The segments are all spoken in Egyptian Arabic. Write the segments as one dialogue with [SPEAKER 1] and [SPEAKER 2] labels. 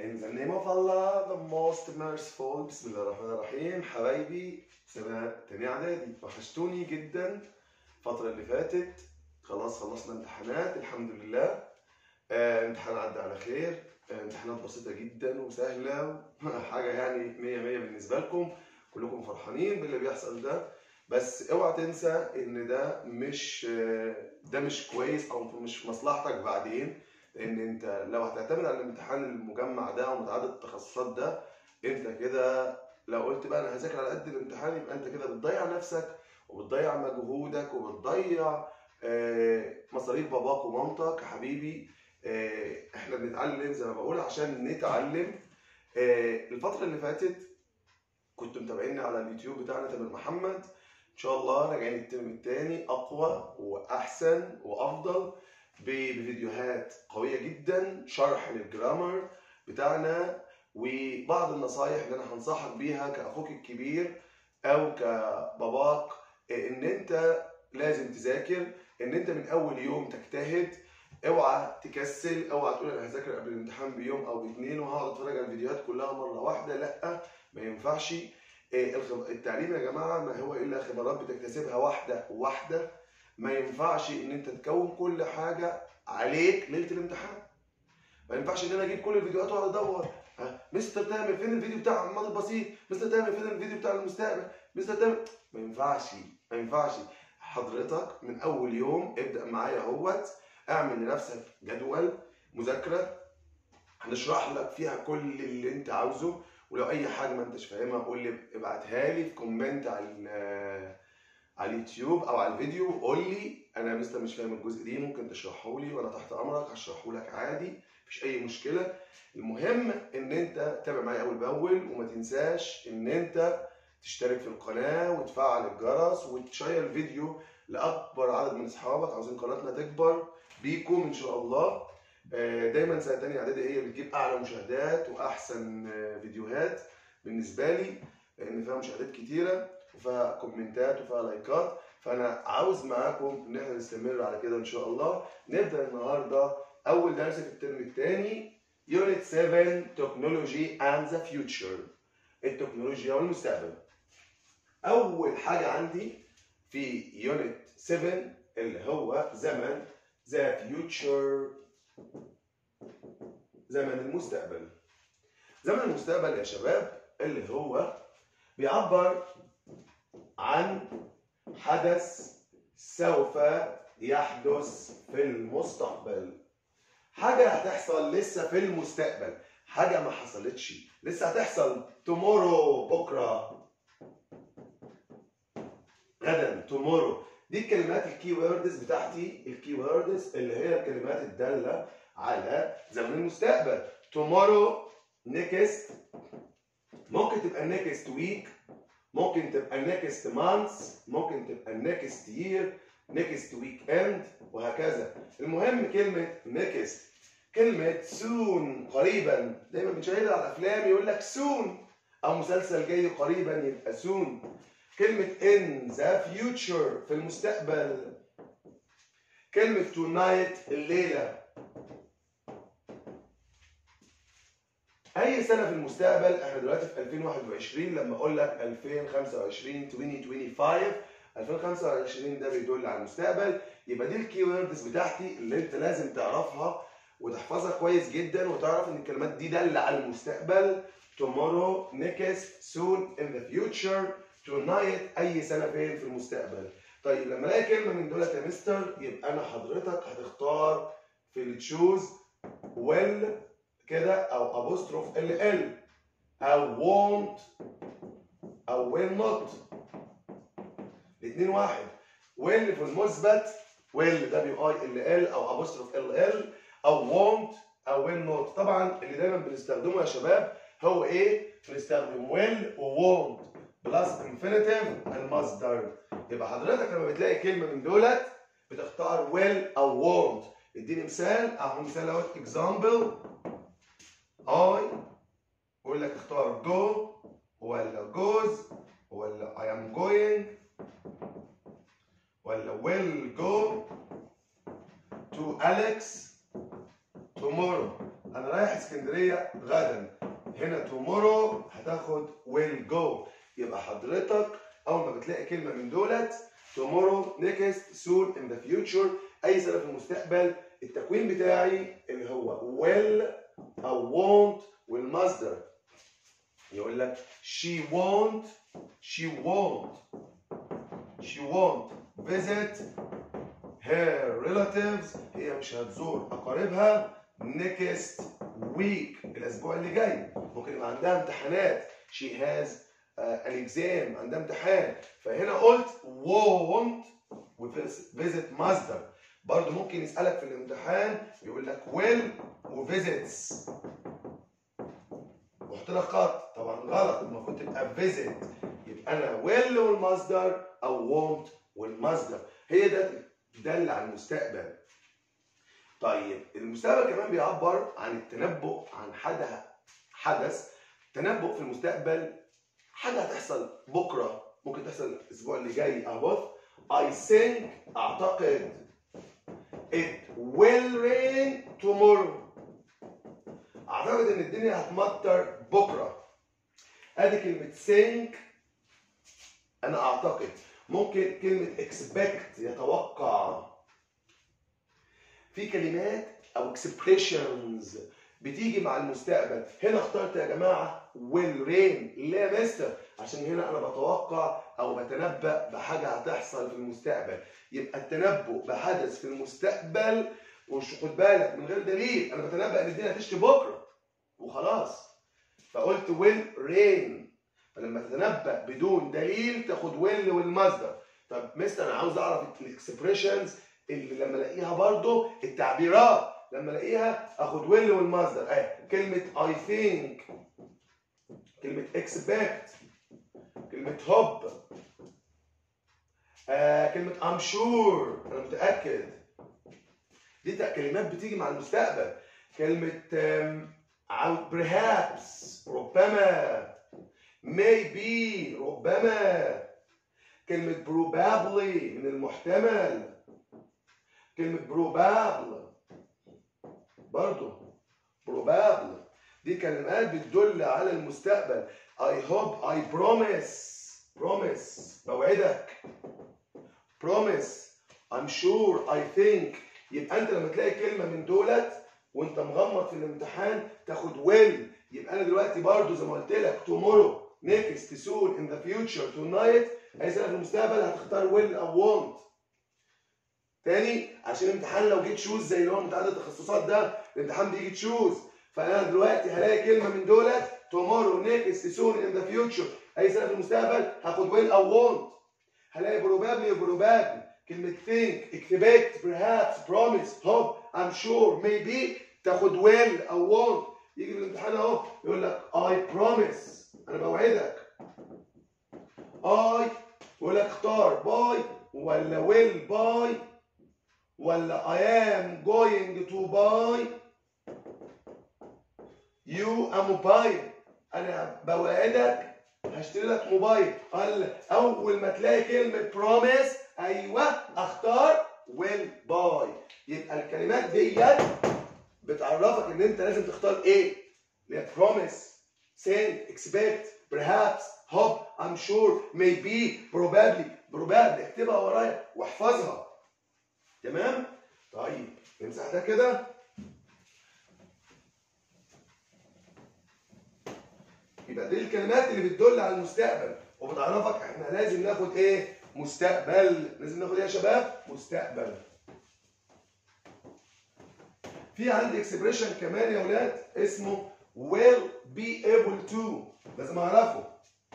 [SPEAKER 1] In the name of Allah, the most merciful بسم الله الرحمن الرحيم حبايبي سنة تانية إعدادي وحشتوني جدا الفترة اللي فاتت خلاص خلصنا امتحانات الحمد لله آه، امتحان عدى على خير آه، امتحانات بسيطة جدا وسهلة حاجة يعني مية مية بالنسبة لكم كلكم فرحانين باللي بيحصل ده بس اوعى تنسى ان ده مش آه، ده مش كويس او مش في مصلحتك بعدين لان انت لو هتعتمد على الامتحان المجمع ده ومتعدد التخصصات ده انت كده لو قلت بقى انا هذاكر على قد الامتحان يبقى انت كده بتضيع نفسك وبتضيع مجهودك وبتضيع آه، مصاريف باباك ومامتك يا حبيبي آه، احنا بنتعلم زي ما بقول عشان نتعلم آه، الفترة اللي فاتت كنتوا متابعيني على اليوتيوب بتاعنا تامر محمد ان شاء الله راجعين الترم الثاني اقوى واحسن وافضل بفيديوهات قويه جدا شرح للجرامر بتاعنا وبعض النصايح اللي انا هنصحك بيها كاخوك الكبير او كباباك ان انت لازم تذاكر ان انت من اول يوم تجتهد اوعى تكسل اوعى تقول انا هذاكر قبل الامتحان بيوم او باتنين وهقعد اتفرج على الفيديوهات كلها مره واحده لا ما ينفعش إيه الخب- التعليم يا جماعه ما هو الا خبرات بتكتسبها واحده واحده ما ينفعش ان انت تكون كل حاجه عليك ليله الامتحان ما ينفعش ان انا اجيب كل الفيديوهات واقعد ادور ها، مستر تامر فين الفيديو بتاع الماضي البسيط مستر تامر فين الفيديو بتاع المستقبل مستر تامر ما ينفعش ما ينفعش حضرتك من اول يوم ابدا معايا اهوت اعمل لنفسك جدول مذاكره هنشرح لك فيها كل اللي انت عاوزه ولو اي حاجه ما انتش فاهمها قول لي ابعتها لي في كومنت على ال- على اليوتيوب او على الفيديو قول لي انا لسه مش فاهم الجزء دي ممكن تشرحه لي وانا تحت امرك هشرحه لك عادي مفيش اي مشكله المهم ان انت تتابع معايا اول باول وما تنساش ان انت تشترك في القناه وتفعل الجرس وتشير الفيديو لاكبر عدد من اصحابك عاوزين قناتنا تكبر بيكم ان شاء الله آه، دايما سنه تانية اعدادي هي بتجيب اعلى مشاهدات واحسن آه، فيديوهات بالنسبه لي لان فيها مشاهدات كتيره وفيها كومنتات وفيها لايكات فانا عاوز معاكم ان احنا نستمر على كده ان شاء الله نبدا النهارده اول درس في الترم الثاني يونت 7 تكنولوجي اند ذا فيوتشر التكنولوجيا والمستقبل اول حاجه عندي في يونت 7 اللي هو زمن ذا فيوتشر زمن المستقبل زمن المستقبل يا شباب اللي هو بيعبر عن حدث سوف يحدث في المستقبل حاجة هتحصل لسه في المستقبل حاجة ما حصلتش لسه هتحصل tomorrow بكرة غدا tomorrow دي الكلمات الكي ووردز بتاعتي الكي ووردز اللي هي الكلمات الدالة على زمن المستقبل tomorrow next ممكن تبقى next week ممكن تبقى next month ممكن تبقى next year next weekend وهكذا المهم كلمة next كلمة soon قريبا دايما بنشاهدها على الأفلام يقول لك soon أو مسلسل جاي قريبا يبقى soon كلمة in the future في المستقبل كلمة tonight الليلة اي سنه في المستقبل احنا دلوقتي في 2021 لما اقول لك 2025 2025 2025 ده بيدل على المستقبل يبقى دي الكي ووردز بتاعتي اللي انت لازم تعرفها وتحفظها كويس جدا وتعرف ان الكلمات دي داله على المستقبل tomorrow next soon in the future tonight اي سنه فين في المستقبل طيب لما الاقي كلمه من دولت يا مستر يبقى انا حضرتك هتختار في التشوز well كده او ابوستروف ال ال او won't او will not الاثنين واحد will في المثبت will دبليو اي ال ال او ابوستروف ال ال او won't او will not طبعا اللي دايما بنستخدمه يا شباب هو ايه بنستخدم will و won't بلس infinitive المصدر يبقى حضرتك لما بتلاقي كلمه من دولت بتختار will او won't اديني مثال اهو مثال اهوت example I يقول لك اختار go ولا goes ولا I am going ولا will go to Alex tomorrow انا رايح اسكندريه غدا هنا tomorrow هتاخد will go يبقى حضرتك اول ما بتلاقي كلمه من دولت tomorrow next soon in the future اي سنه في المستقبل التكوين بتاعي اللي هو will او won't والمصدر يقول لك she won't she won't she won't visit her relatives هي مش هتزور اقاربها next week الاسبوع اللي جاي ممكن يبقى عندها امتحانات she has uh, an exam عندها امتحان فهنا قلت won't visit مصدر برضه ممكن يسألك في الامتحان يقول لك will وvisits وحط لك خط طبعا غلط المفروض تبقى visit يبقى انا will والمصدر او won't والمصدر هي ده دل على المستقبل طيب المستقبل كمان بيعبر عن التنبؤ عن حدث حدث تنبؤ في المستقبل حاجه هتحصل بكره ممكن تحصل الاسبوع اللي جاي اهو I think اعتقد it will rain tomorrow اعتقد ان الدنيا هتمطر بكره ادي كلمه think انا اعتقد ممكن كلمه expect يتوقع في كلمات او expressions بتيجي مع المستقبل هنا اخترت يا جماعه will rain ليه يا مستر عشان هنا انا بتوقع او بتنبأ بحاجه هتحصل في المستقبل يبقى التنبؤ بحدث في المستقبل وش خد بالك من غير دليل انا بتنبأ ان الدنيا هتشتي بكره وخلاص فقلت will rain فلما تتنبأ بدون دليل تاخد will والمصدر طب مستر انا عاوز اعرف الاكسبريشنز اللي لما الاقيها برضو التعبيرات لما الاقيها اخد will والمصدر اهي كلمه I think كلمه expect كلمه hope آه كلمه I'm sure انا متاكد دي كلمات بتيجي مع المستقبل كلمه um, perhaps ربما maybe ربما كلمة probably من المحتمل كلمة probable برضو probable دي كلمات بتدل على المستقبل I hope I promise promise بوعدك promise I'm sure I think يبقى انت لما تلاقي كلمة من دولت وانت مغمض في الامتحان تاخد will يبقى انا دلوقتي برضو زي ما قلت لك tomorrow next soon in the future tonight اي سنه في المستقبل هتختار will او won't تاني عشان الامتحان لو جيت تشوز زي اللي هو متعدد التخصصات ده الامتحان بيجي تشوز فانا دلوقتي هلاقي كلمه من دولت tomorrow next soon in the future اي سنه في المستقبل هاخد will او won't هلاقي probably probably كلمه think expect perhaps promise hope I'm sure maybe تاخد will او won't يجي في الامتحان اهو يقول لك I promise انا بوعدك I يقول لك اختار باي ولا will buy ولا I am going to buy you a mobile انا بوعدك هشتري لك موبايل قال اول ما تلاقي كلمه promise ايوه اختار will buy يبقى الكلمات ديت بتعرفك ان انت لازم تختار ايه اللي هي promise think expect perhaps hope I'm sure maybe probably probably اكتبها ورايا واحفظها تمام طيب نمسح ده كده يبقى دي الكلمات اللي بتدل على المستقبل وبتعرفك احنا لازم ناخد ايه مستقبل لازم ناخد ايه يا شباب مستقبل في عندي اكسبريشن كمان يا ولاد اسمه will be able to لازم اعرفه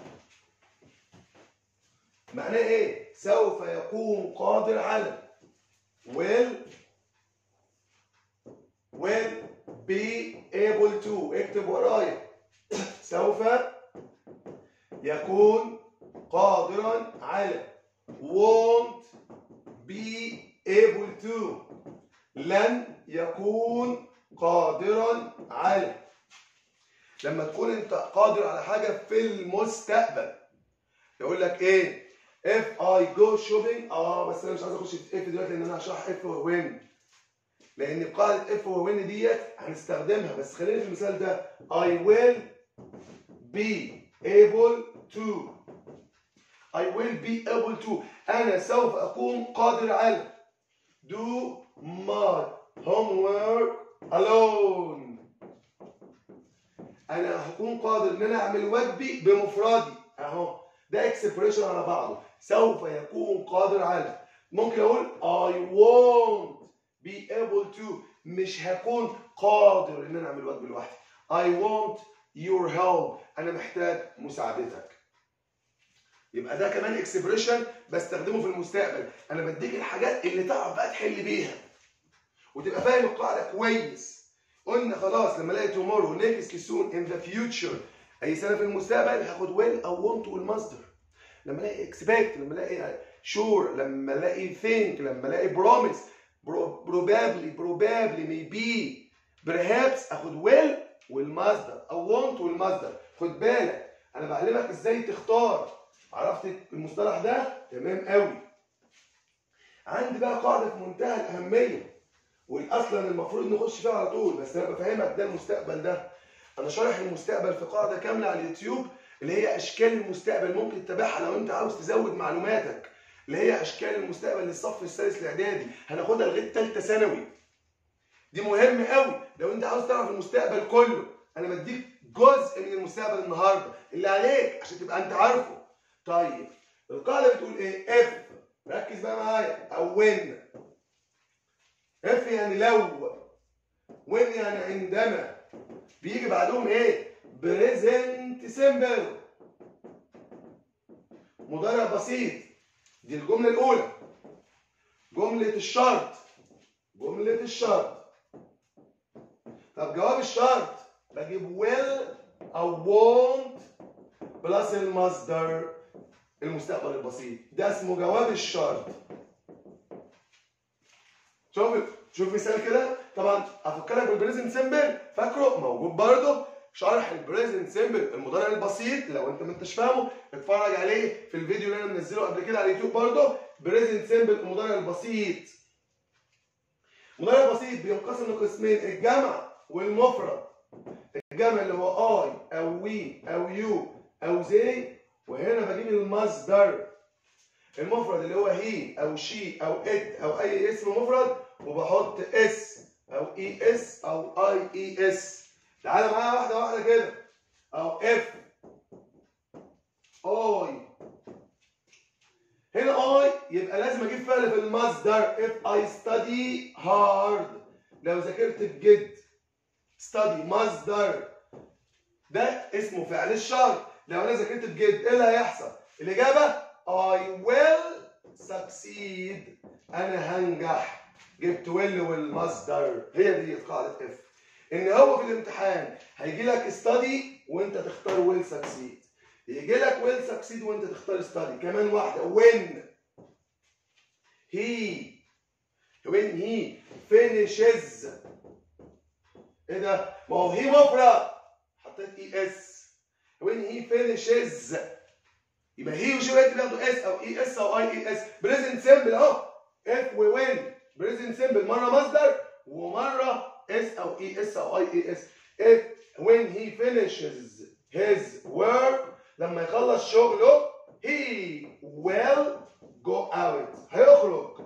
[SPEAKER 1] معناه ايه سوف يكون قادر على will will be able to اكتب ورايا سوف يكون قادرا على won't be able to لن يكون قادرا على لما تكون انت قادر على حاجة في المستقبل يقول لك ايه if I go shopping اه بس انا مش عايز اخش في اف دلوقتي لان انا هشرح اف وين لان قاعده اف وين ديت هنستخدمها بس خلينا في المثال ده I will be able to I will be able to انا سوف اكون قادر على do my homework alone انا هكون قادر ان انا اعمل واجبي بمفردي اهو ده اكسبريشن على بعضه سوف يكون قادر على ممكن اقول I won't be able to مش هكون قادر ان انا اعمل واجبي لوحدي I want your help انا محتاج مساعدتك يبقى ده كمان اكسبريشن بستخدمه في المستقبل انا بديك الحاجات اللي تعرف بقى تحل بيها وتبقى فاهم القاعده كويس قلنا خلاص لما الاقي تومورو نيكست سون ان ذا فيوتشر اي سنه في المستقبل هاخد ويل او وونت والمصدر لما الاقي اكسبكت لما الاقي شور لما الاقي ثينك لما الاقي بروميس probably probably maybe perhaps اخد ويل والمصدر او وونت والمصدر خد بالك انا بعلمك ازاي تختار عرفت المصطلح ده تمام قوي عندي بقى قاعده في منتهى الاهميه واصلا المفروض نخش فيها على طول بس انا بفهمك ده المستقبل ده انا شارح المستقبل في قاعده كامله على اليوتيوب اللي هي اشكال المستقبل ممكن تتابعها لو انت عاوز تزود معلوماتك اللي هي اشكال المستقبل للصف الثالث الاعدادي هناخدها لغايه ثالثه ثانوي دي مهم قوي لو انت عاوز تعرف المستقبل كله انا بديك جزء من المستقبل النهارده اللي عليك عشان تبقى انت عارفه طيب القاعده بتقول ايه اف ركز بقى معايا او وين اف يعني لو وين يعني عندما بيجي بعدهم ايه بريزنت سيمبل مضارع بسيط دي الجمله الاولى جمله الشرط جمله الشرط طب جواب الشرط بجيب will او won't بلس المصدر المستقبل البسيط ده اسمه جواب الشرط شوف شوف مثال كده طبعا افكرك بالبريزنت سيمبل فاكره موجود برضه شرح البريزنت سيمبل المضارع البسيط لو انت ما انتش فاهمه اتفرج عليه في الفيديو اللي انا منزله قبل كده على اليوتيوب برضه بريزنت سيمبل المضارع البسيط المضارع البسيط بينقسم لقسمين الجمع والمفرد الجمع اللي هو اي او وي او يو او زي وهنا بجيب المصدر المفرد اللي هو هي او شي او ات او اي اسم مفرد وبحط اس او اي اس او اي اي اس تعالى معايا واحده واحده كده او اف اي هنا اي يبقى لازم اجيب فعل في المصدر if I study hard لو ذاكرت بجد study مصدر ده اسمه فعل الشرط لو انا ذاكرت بجد ايه اللي هيحصل الاجابه I will succeed انا هنجح جبت will والمصدر هي دي قاعده اف ان هو في الامتحان هيجي لك study وانت تختار will succeed يجي لك will succeed وانت تختار study كمان واحده when he when he finishes ايه ده ما هو هي مفرد حطيت اي اس when he finishes يبقى هي وشي وانت بياخدوا اس او اي اس او اي اي اس بريزنت سيمبل اهو اف وين بريزنت سيمبل مره مصدر ومره اس او اي اس او اي اي اس if when he finishes his work لما يخلص شغله he will go out هيخرج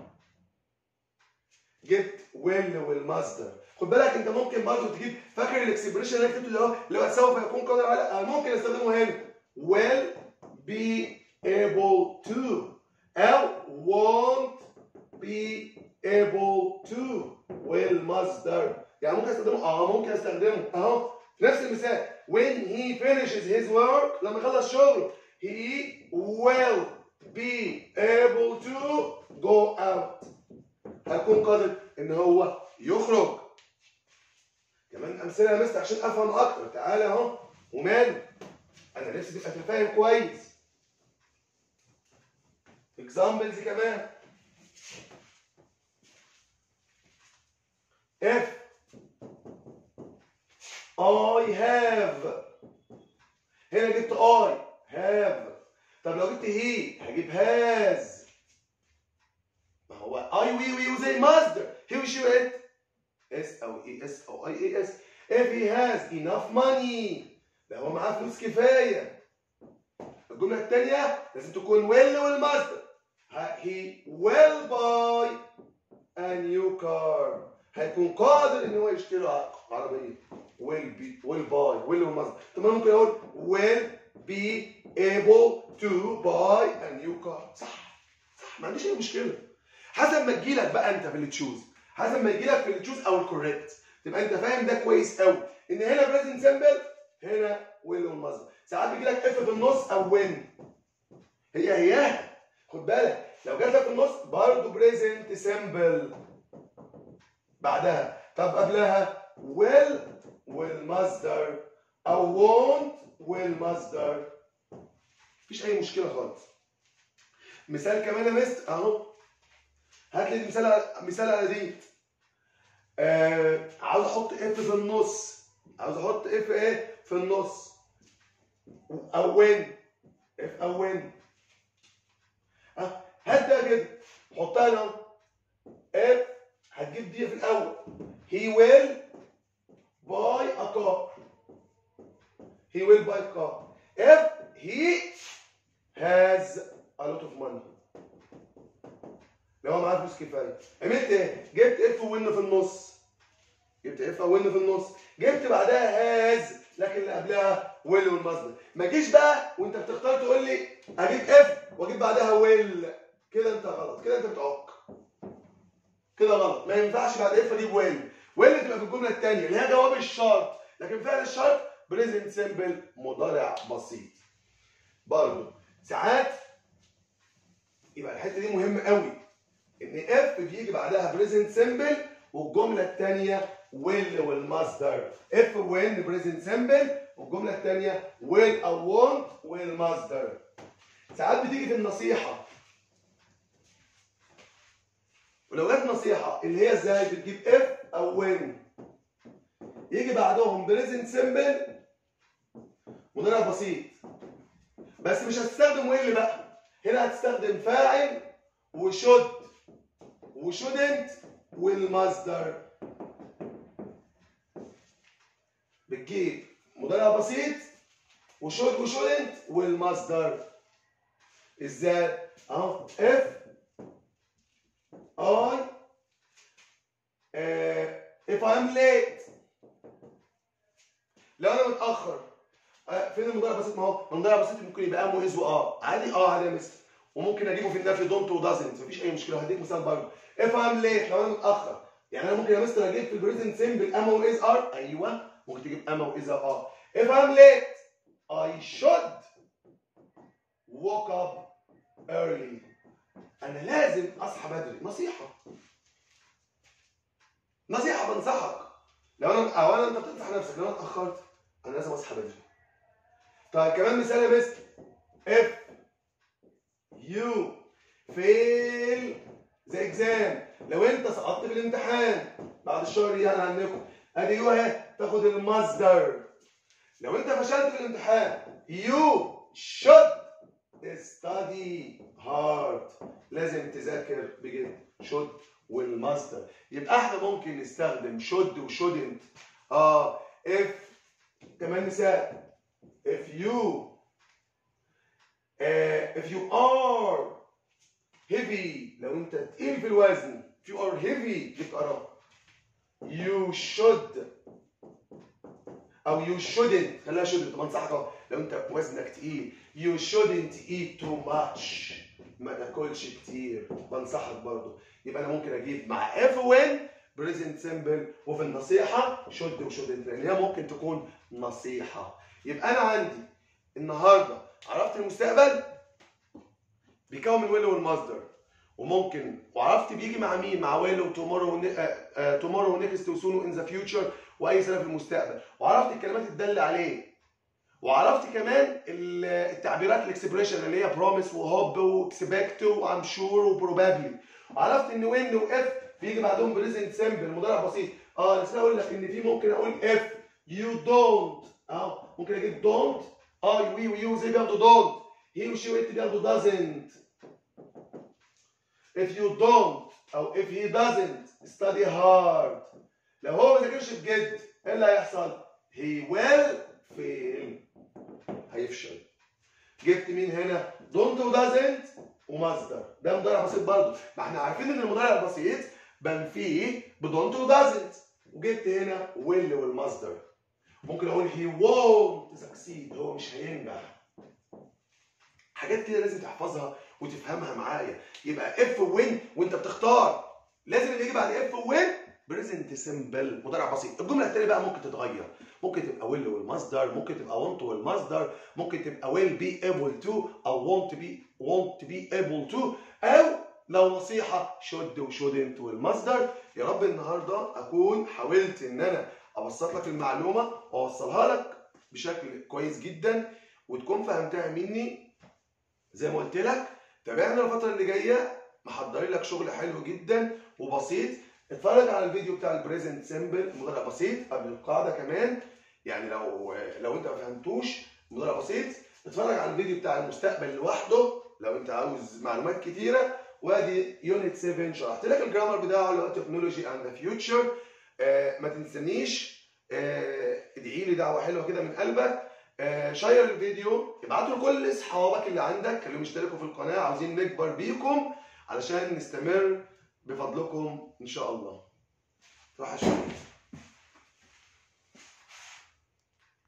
[SPEAKER 1] جبت will والمصدر خد بالك انت ممكن برضه تجيب فاكر الاكسبريشن اللي انا كتبته ده اللي هو سوف يكون قادر على أنا ممكن استخدمه هنا will be able to او won't be able to والمصدر يعني ممكن استخدمه اه ممكن استخدمه اهو نفس المثال when he finishes his work لما يخلص شغله he will be able to go out هيكون قادر ان هو يخرج كمان امثله يا مستر عشان افهم اكتر تعالى اهو وماله انا نفسي تبقى فاهم كويس examples كمان if I have هنا جبت I have طب لو جبت he هجيب has ما هو I we we وزي مصدر he وشي وات اس او اي اس او اي اي اس if he has enough money لو هو معاه فلوس كفايه الجمله الثانيه لازم تكون will والمصدر he will buy a new car هيكون قادر ان هو يشتري عربيه will be will buy will والمصدر طب انا ممكن اقول will be able to buy a new car صح صح ما عنديش اي مشكله حسب ما تجيلك بقى انت في اللي تشوز حسب ما يجيلك في اللي تشوز او الكوريكت تبقى انت فاهم ده كويس قوي ان هنا بريزنت سمبل هنا ويل والمصدر ساعات بيجي لك اف في النص او وين هي هياها خد بالك لو جات لك في النص برضه بريزنت سمبل بعدها طب قبلها will والمصدر او won't والمصدر مفيش اي مشكله خالص مثال كمان يا مستر اهو هات لي مثال على- مثال على دي آه عاوز احط اف في النص عاوز احط اف ايه في النص او وين اف او وين اه هات ده كده حطها هنا اهو. اف هتجيب دي في الاول he will buy a car he will buy a car if he has a lot of money لو هو معاه فلوس كفايه عملت ايه؟ جبت اف وين في النص جبت اف او وين في النص جبت بعدها هاز لكن اللي قبلها ويل والمصدر ما تجيش بقى وانت بتختار تقول لي اجيب اف واجيب بعدها ويل كده انت غلط كده انت بتعك كده غلط ما ينفعش بعد اف اجيب ويل ويل تبقى في الجمله الثانيه اللي هي جواب الشرط لكن فعل الشرط بريزنت سيمبل مضارع بسيط برضه ساعات يبقى الحته دي مهمه قوي ان اف بيجي بعدها بريزنت سيمبل والجمله الثانيه will والمصدر اف وين بريزنت سيمبل والجمله الثانيه will او won't والمصدر ساعات بتيجي في النصيحه ولو جت نصيحه اللي هي ازاي بتجيب اف او وين يجي بعدهم بريزنت سيمبل مضارع بسيط بس مش هتستخدم ويل بقى هنا هتستخدم فاعل وشود وشودنت والمصدر بتجيب مضارع بسيط وشود وشودنت والمصدر ازاي اهو اف I uh, if I'm late لو انا متاخر آه، فين المضارع البسيط ما هو المضارع البسيط ممكن يبقى ام واز واه عادي اه عادي يا مستر وممكن اجيبه في النفي دونت ودازنت مفيش اي مشكله هديك مثال برضه if I'm late لو انا متاخر يعني انا ممكن يا مستر اجيب في البريزنت سيمبل اما واز ار ايوه ممكن تجيب اما واز ار if I'm late I should woke up early انا لازم اصحى بدري نصيحه نصيحه بنصحك لو انا اولا انت بتنصح نفسك لو انا اتاخرت انا لازم اصحى بدري طيب كمان مثال يا مستر if you fail the exam لو انت سقطت في الامتحان بعد الشهر يعني عنكم ادي يو اهي تاخد المصدر لو انت فشلت في الامتحان you should study hard لازم تذاكر بجد should والمصدر يبقى احنا ممكن نستخدم should و shouldn't اه if كمان مثال if you uh, if you are heavy لو انت تقيل في الوزن if you are heavy يبقى رب you should او you shouldn't خليها shouldn't بنصحك اهو لو انت وزنك تقيل you shouldn't eat too much ما تاكلش كتير بنصحك برضو يبقى انا ممكن اجيب مع if when present simple وفي النصيحه should و shouldn't لان هي ممكن تكون نصيحه يبقى انا عندي النهارده عرفت المستقبل بيكون من will والمصدر وممكن وعرفت بيجي مع مين مع will وتومورو تومورو ونكست وسونو ان ذا فيوتشر واي سنه في المستقبل وعرفت الكلمات الداله عليه وعرفت كمان ال- التعبيرات الاكسبريشن اللي هي بروميس وهوب واكسبكت وام شور وبروبابلي وعرفت ان وين واف بيجي بعدهم بريزنت سيمبل مضارع بسيط اه نسيت اقول لك ان في ممكن اقول اف يو دونت اه ممكن اجيب دونت اي وي ويو زي بياخدوا دونت هي وشي ويت بياخدوا doesn't if you don't او if he doesn't study hard لو هو ما ذاكرش بجد ايه اللي هيحصل؟ هي ويل فيل هيفشل جبت مين هنا؟ دونت ودازنت ومصدر ده مضارع بسيط برضه ما احنا عارفين ان المضارع البسيط بنفيه بدونت ودازنت وجبت هنا ويل والمصدر ممكن اقول هي won't succeed هو مش هينجح حاجات كده لازم تحفظها وتفهمها معايا يبقى اف وين وانت بتختار لازم اللي يجي بعد اف وين بريزنت سمبل مضارع بسيط الجمله الثانيه بقى ممكن تتغير ممكن تبقى ويل والمصدر ممكن تبقى want والمصدر ممكن تبقى will be able to او want to be want to be able to او لو نصيحه should و shouldn't والمصدر يا رب النهارده اكون حاولت ان انا ابسط لك المعلومه واوصلها لك بشكل كويس جدا وتكون فهمتها مني زي ما قلت لك تابعنا الفتره اللي جايه محضرين لك شغل حلو جدا وبسيط اتفرج على الفيديو بتاع البريزنت سيمبل مضارع بسيط قبل القاعده كمان يعني لو لو انت ما فهمتوش مضارع بسيط اتفرج على الفيديو بتاع المستقبل لوحده لو انت عاوز معلومات كتيره وادي يونت 7 شرحت لك الجرامر بتاعه اللي هو تكنولوجي اند ذا فيوتشر ما تنسانيش آه، ادعي لي دعوه حلوه كده من قلبك آه، شير الفيديو ابعته لكل اصحابك اللي عندك خليهم يشتركوا في القناه عاوزين نكبر بيكم علشان نستمر بفضلكم ان شاء الله روح اشوف